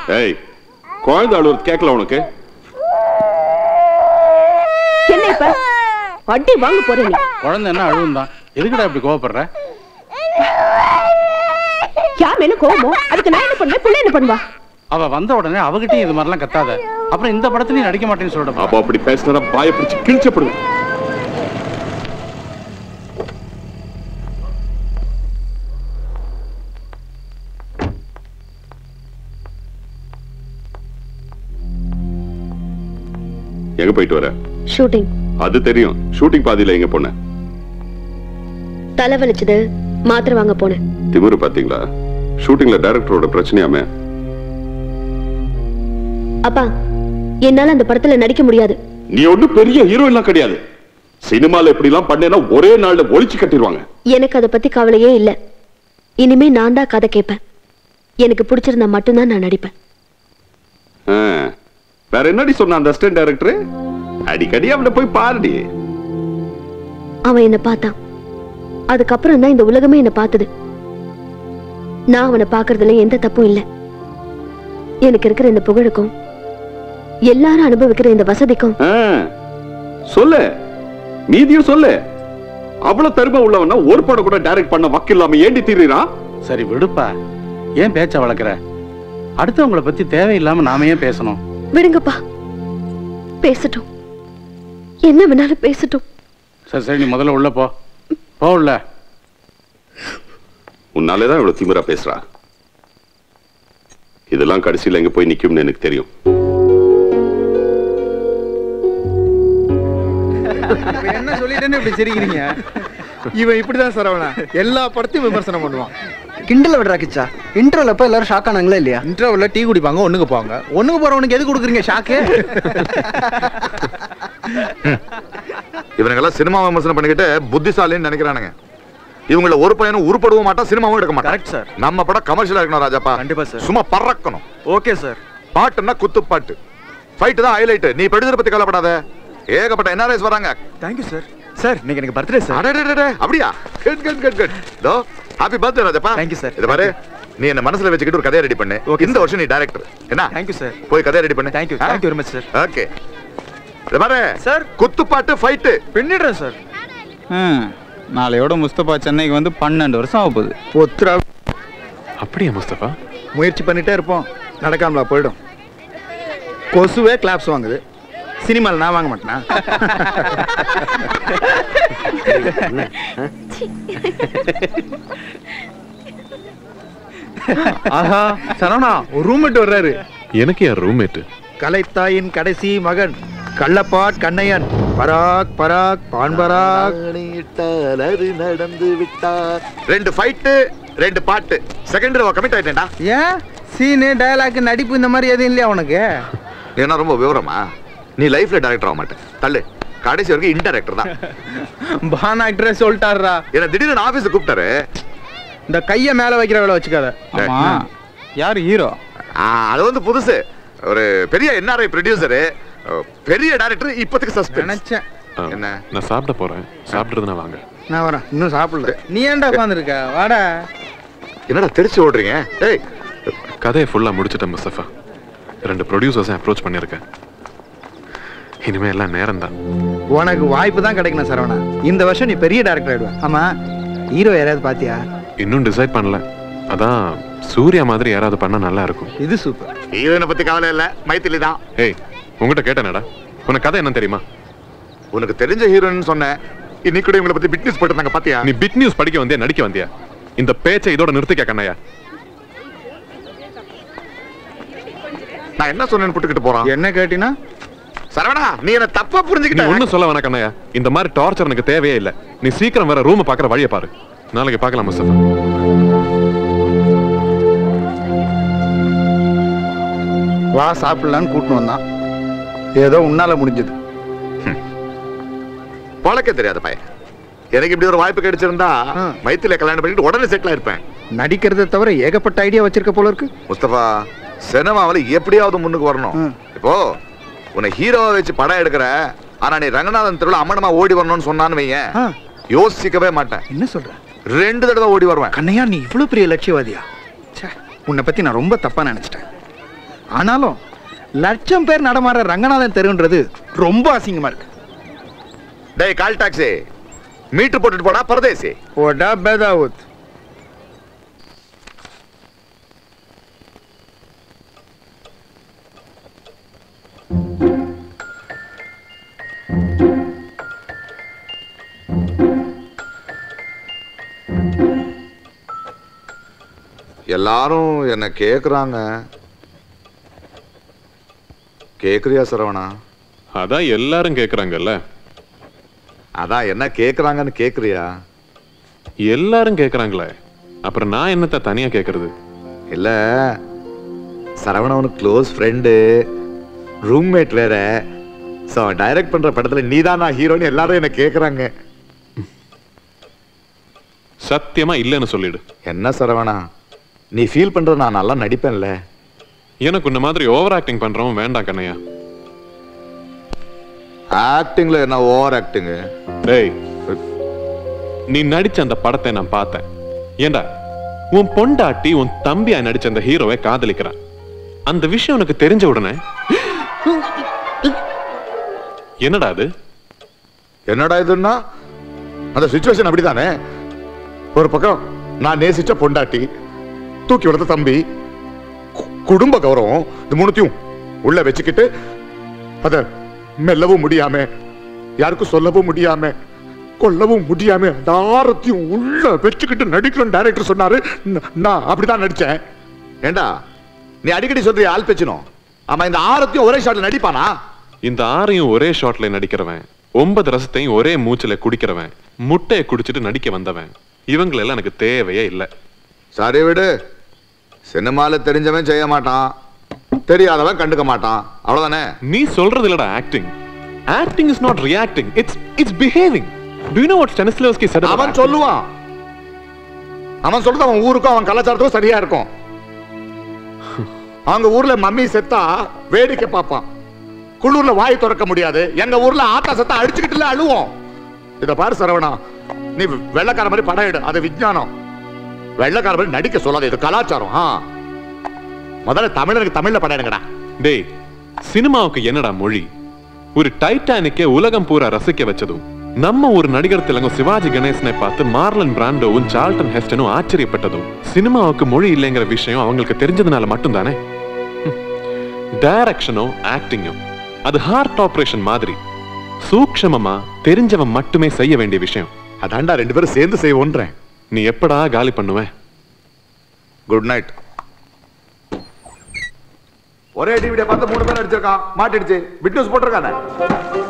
ஏய் குழந்தை அழுவது கேட்கல உனக்கு என்ன இப்ப அடி வாங்க போற நீ குழந்தை என்ன அழுவும் தான் எதுக்குடா இப்படி கோவப்படுற யார் மேல கோவமோ அதுக்கு நான் என்ன பண்ணுவேன் புள்ள என்ன பண்ணுவா அவ வந்த உடனே அவகிட்டயும் இது மாதிரிலாம் கத்தாத அப்புறம் இந்த படத்துலயும் நடிக்க மாட்டேன்னு சொல்லிட்டு அப்போ அப்படி பேசினா பாய பிடிச்சு கிழிச்சப்படுது எங்க போயிட்டு வர ஷூட்டிங் அது தெரியும் ஷூட்டிங் பாதியில எங்க போன தலை வலிச்சது மாத்திரை வாங்க போனேன் திமிரு பாத்தீங்களா ஷூட்டிங்ல டைரக்டரோட பிரச்சனையாமே அப்பா என்னால அந்த படத்துல நடிக்க முடியாது நீ ஒண்ணும் பெரிய ஹீரோ எல்லாம் கிடையாது சினிமால இப்படி எல்லாம் பண்ணேன்னா ஒரே நாள்ல ஒளிச்சு கட்டிடுவாங்க எனக்கு அதை பத்தி கவலையே இல்ல இனிமே நான் தான் கதை கேட்பேன் எனக்கு பிடிச்சிருந்தா மட்டும்தான் நான் நடிப்பேன் ஆ, வேற என்னடி சொன்ன அந்த அசிஸ்டன்ட் டைரக்டர் அடிக்கடி அவனை போய் பாருடி அவன் என்ன பார்த்தான் அதுக்கப்புறம் தான் இந்த உலகமே என்ன பார்த்தது நான் அவனை பார்க்கறதுல எந்த தப்பும் இல்ல எனக்கு இருக்கிற இந்த புகழுக்கும் எல்லாரும் அனுபவிக்கிற இந்த வசதிக்கும் ஆ, சொல்லு மீதியும் சொல்லு அவ்வளவு தருமை உள்ளவனா ஒரு படம் கூட டைரக்ட் பண்ண வக்கு இல்லாம ஏண்டி தீர்றான் சரி விடுப்பா ஏன் பேச்ச வளர்க்குற அடுத்தவங்கள பத்தி தேவையில்லாம நாம ஏன் பேசணும் விடுங்கப்பா பேசட்டும் என்ன வேணாலும் பேசட்டும் சரி சரி நீ முதல்ல உள்ள போ போ உள்ள உன்னாலேதான் இவ்வளவு திமிரா பேசுறா இதெல்லாம் கடைசியில எங்க போய் நிக்கும்னு எனக்கு தெரியும் என்ன சொல்லிட்டேன்னு இப்படி சிரிக்கிறீங்க இவன் இப்படிதான் சரவணா எல்லா படத்தையும் விமர்சனம் பண்ணுவான் கிண்டல விடுறா கிச்சா இன்டர்வல் அப்ப எல்லாரும் ஷாக் ஆனாங்களா இல்லையா இன்டர்வல்ல டீ குடிப்பாங்க ஒண்ணுக்கு போவாங்க ஒண்ணுக்கு போறவனுக்கு எது கொடுக்குறீங்க ஷாக்கு இவனுங்கெல்லாம் சினிமா விமர்சனம் பண்ணிக்கிட்டு புத்திசாலின்னு நினைக்கிறானுங்க இவங்கள ஒரு பையனும் உருப்படவும் மாட்டான் சினிமாவும் எடுக்க மாட்டான் கரெக்ட் சார் நம்ம படம் கமர்ஷியலா இருக்கணும் ராஜாப்பா கண்டிப்பா சார் சும்மா பறக்கணும் ஓகே சார் பாட்டுன்னா குத்து பாட்டு ஃபைட் தான் ஹைலைட் நீ ப்ரொடியூசர் பத்தி கவலைப்படாத ஏகப்பட்ட என்ஆர்எஸ் வராங்க தேங்க்யூ சார் சார் இன்னைக்கு எனக்கு பர்த்டே சார் அடடடடட, அப்படியா குட் குட் குட் குட் தோ happy birthday Rajappa Thank you, sir. இது பாரு நீ என்ன மனசுல வச்சுக்கிட்டு ஒரு கதையை ரெடி பண்ணு Okay, இந்த வருஷம் நீ டைரக்டர் என்ன தேங்க்யூ சார் போய் கதையை ரெடி பண்ணு thank you thank you very much sir okay இது பாரு சார் குத்துப்பாட்டு ஃபைட்டு பின்னிடுறேன் சார் நாளையோட முஸ்தபா சென்னைக்கு வந்து பன்னெண்டு வருஷம் ஆக போகுது ஒத்துரா அப்படியா முஸ்தபா முயற்சி பண்ணிட்டே இருப்போம் நடக்காமலா போயிடும் கொசுவே கிளாப்ஸ் வாங்குது சினிமாவில் நான் வாங்க மாட்டேனா ஆஹா சரவணா ஒரு ரூம்மேட் வர்றாரு எனக்கு யார் ரூம்மேட்டு கலைத்தாயின் கடைசி மகன் கள்ளப்பாட் கண்ணையன் பராக் பராக் பான் பராக் அது நடந்து விட்டார் ரெண்டு ஃபைட்டு ரெண்டு பாட்டு செகண்ட் கமிட் ஆயிட்டேன்டா ஏன் சீனு டயலாக் நடிப்பு இந்த மாதிரி எதுவும் இல்லையா உனக்கு நீ என்ன ரொம்ப விவரமா நீ லைஃப்ல டைரக்டர் ஆக மாட்டேன் தள்ளு கடைசி வரைக்கும் இன்டைரக்டர் தான் பான் ஆக்டரே சொல்லிட்டாருடா என்ன திடீர்னு ஆபீஸ் கூப்பிட்டாரு இந்த கைய மேல வைக்கிற வேலை வச்சுக்காத ஆமா. யார் ஹீரோ ஆ, அது வந்து புதுசு ஒரு பெரிய என்ஆர்ஐ ப்ரொடியூசரு பெரிய டைரக்டர் இப்போதைக்கு சஸ்பென்ஸ் நினைச்சேன் ஆ, என்ன? நான் சாப்பிட போறேன் சாப்பிடுறதுனா வாங்க நான் வரேன் இன்னும் சாப்பிடல நீ ஏன்டா உட்காந்துருக்க வாடா என்னடா தெரிச்சு ஓடுறீங்க ஏய் கதையை ஃபுல்லா முடிச்சிட்டேன் முஸ்தபா ரெண்டு ப்ரொடியூசர்ஸை அப்ரோச் பண்ணியிருக்கேன் இனிமே எல்லாம் நேரம் தான் உனக்கு வாய்ப்பு தான் கிடைக்கணும் சரவணா இந்த வருஷம் நீ பெரிய டேரக்டர் ஆயிடுவ ஆமா ஹீரோ யாராவது பாத்தியா இன்னும் டிசைட் பண்ணல அதான் சூர்யா மாதிரி யாராவது பண்ணா நல்லா இருக்கும் இது சூப்பர் ஹீரோயினை பத்தி கவலை இல்ல மைத்திலி தான் ஏய் உங்ககிட்ட கேட்டேனடா உனக்கு கதை என்ன தெரியுமா உனக்கு தெரிஞ்ச ஹீரோயின் சொன்னேன் இன்னைக்கு கூட இவங்களை பத்தி பிட்னஸ் போட்டுருந்தாங்க பாத்தியா நீ பிட் நியூஸ் படிக்க வந்தியா நடிக்க வந்தியா இந்த பேச்சை இதோட நிறுத்திக்க கண்ணையா நான் என்ன சொன்னேன்னு புட்டுக்கிட்டு போறான் என்ன கேட்டினா சரவணா நீ என்ன தப்பா நீ புரிஞ்சுக்கிட்ட ஒண்ணும் சொல்ல வேணா கண்ணையா இந்த மாதிரி டார்ச்சர் எனக்கு தேவையே இல்ல நீ சீக்கிரம் வர ரூம் பாக்குற வழியை பாரு நாளைக்கு பார்க்கலாம் முஸ்தபா வா சாப்பிடலான்னு கூட்டின்னு வந்தான் ஏதோ உன்னால முடிஞ்சது பழக்க தெரியாத பையன் எனக்கு இப்படி ஒரு வாய்ப்பு கிடைச்சிருந்தா மைத்தில கல்யாணம் பண்ணிட்டு உடனே செட்டில் ஆயிருப்பேன் நடிக்கிறதை தவிர ஏகப்பட்ட ஐடியா வச்சிருக்க போல இருக்கு முஸ்தபா சினிமாவில் எப்படியாவது முன்னுக்கு வரணும் ம். இப்போ உன்னை ஹீரோவை வச்சு படம் எடுக்கிற ஆனா நீ ரங்கநாதன் தெருவில் அம்மனமா ஓடி வரணும்னு சொன்னான்னு வையேன் ஆ. யோசிக்கவே மாட்டேன் என்ன சொல்ற ரெண்டு தடவை ஓடி வருவேன் கண்ணையா நீ இவ்வளவு பெரிய லட்சியவாதியா ச்சே உன்னை பத்தி நான் ரொம்ப தப்பா நினைச்சிட்டேன் ஆனாலும் லட்சம் பேர் நடமாடுற ரங்கநாதன் தெருன்றது ரொம்ப அசிங்கமா இருக்கு டேய் கால் டாக்ஸி மீட்டர் போட்டுட்டு போடா பரதேசி போடா பேதாவுத் எல்லாரும் என்ன கேக்குறாங்க கேக்குறியா சரவணா அதான் எல்லாரும் கேக்குறாங்கல்ல அதான் என்ன கேக்குறாங்கன்னு கேக்குறியா எல்லாரும் கேக்குறாங்களே அப்புறம் நான் என்னத்த தனியா கேக்குறது இல்ல சரவணவனுக்கு க்ளோஸ் ஃப்ரெண்டு ரூம்மேட் வேற ஸோ அவன் டைரக்ட் பண்ற படத்துல நீதான் நான் ஹீரோன்னு எல்லாரும் என்ன கேக்குறாங்க சத்தியமா இல்லைன்னு சொல்லிடு என்ன சரவணா நீ ஃபீல் பண்ற நான் நல்லா நடிப்பேன்ல எனக்கு உன்ன மாதிரி ஓவர் ஆக்டிங் பண்றவன் வேண்டாம் கண்ணையா ஆக்டிங்ல என்ன ஓவர் ஆக்டிங் டேய் நீ நடிச்ச அந்த படத்தை நான் பார்த்தேன் ஏண்டா உன் பொண்டாட்டி உன் தம்பியா நடிச்ச அந்த ஹீரோவை காதலிக்கிறான் அந்த விஷயம் உனக்கு தெரிஞ்ச உடனே என்னடா அது என்னடா இதுன்னா அந்த சுச்சுவேஷன் அப்படிதானே ஒரு பக்கம் நான் நேசிச்ச பொண்டாட்டி தூக்கி விடுத்த தம்பி கு- குடும்ப கௌரவம் இது மூணுத்தையும் உள்ள வச்சுக்கிட்டு அத மெல்லவும் முடியாம யாருக்கும் சொல்லவும் முடியாம கொல்லவும் முடியாம அந்த ஆரத்தையும் உள்ள வச்சுக்கிட்டு நடிக்கணும் டைரக்டர் சொன்னாரு ந- நான் அப்படிதான் நடிச்சேன் ஏண்டா நீ அடிக்கடி சொல்றிய ஆள் பேச்சணும் ஆமா இந்த ஆரத்தையும் ஒரே ஷாட்ல நடிப்பானா இந்த ஆறையும் ஒரே ஷாட்ல நடிக்கிறவன் ஒன்பது ரசத்தையும் ஒரே மூச்சுல குடிக்கிறவன் முட்டையை குடிச்சிட்டு நடிக்க வந்தவன் இவங்களெல்லாம் எனக்கு தேவையே இல்லை சரி விடு சினிமால தெரிஞ்சவன் செய்ய மாட்டான் தெரியாதவன் கண்டுக்க மாட்டான் அவ்வளவுதானே நீ சொல்றது இல்லடா acting acting is not reacting it's it's behaving to you know what Stanislavski said about அவன் acting? சொல்லுவான் அவன் சொல்றது அவன் ஊருக்கும் அவன் கலாச்சாரத்துக்கும் சரியா இருக்கும் அவங்க ஊர்ல மம்மி செத்தா வேடிக்கை பார்ப்பான் குளூர்ல வாய் திறக்க முடியாது எங்க ஊர்ல ஆத்தா செத்தா அடிச்சுக்கிட்டுல அழுவோம் இத பாரு சரவணா நீ வெள்ளக்கார மாதிரி படம் எடு அது விஞ்ஞானம் வெள்ளக்கார மாதிரி நடிக்க சொல்லாத இது கலாச்சாரம் ஆ முதல்ல தமிழனுக்கு தமிழ்ல படம் எடுங்கடா டேய் சினிமாவுக்கு என்னடா மொழி ஒரு டைட்டானிக்கை உலகம் பூரா ரசிக்க வச்சதும் நம்ம ஒரு நடிகர் திலங்கம் சிவாஜி கணேசனை பார்த்து மார்லன் பிராண்டோவும் சார்ல்டன் ஹெஸ்டனும் ஆச்சரியப்பட்டதும் சினிமாவுக்கு மொழி இல்லைங்கிற விஷயம் அவங்களுக்கு தெரிஞ்சதுனால மட்டும்தானே டைரக்ஷனும் ஆக்டிங்கும் அது ஹார்ட் ஆபரேஷன் மாதிரி சூக்ஷமமா தெரிஞ்சவன் மட்டுமே செய்ய வேண்டிய விஷயம் அதான்டா ரெண்டு பேரும் சேர்ந்து செய்வோன்றேன் நீ எப்படா காலி பண்ணுவ குட் நைட் ஒரே டிவிடியை பார்த்து மூணு பேர் அடிச்சிருக்கான் மாட்டிடுச்சு பிட் நியூஸ் போட்டிருக்கானே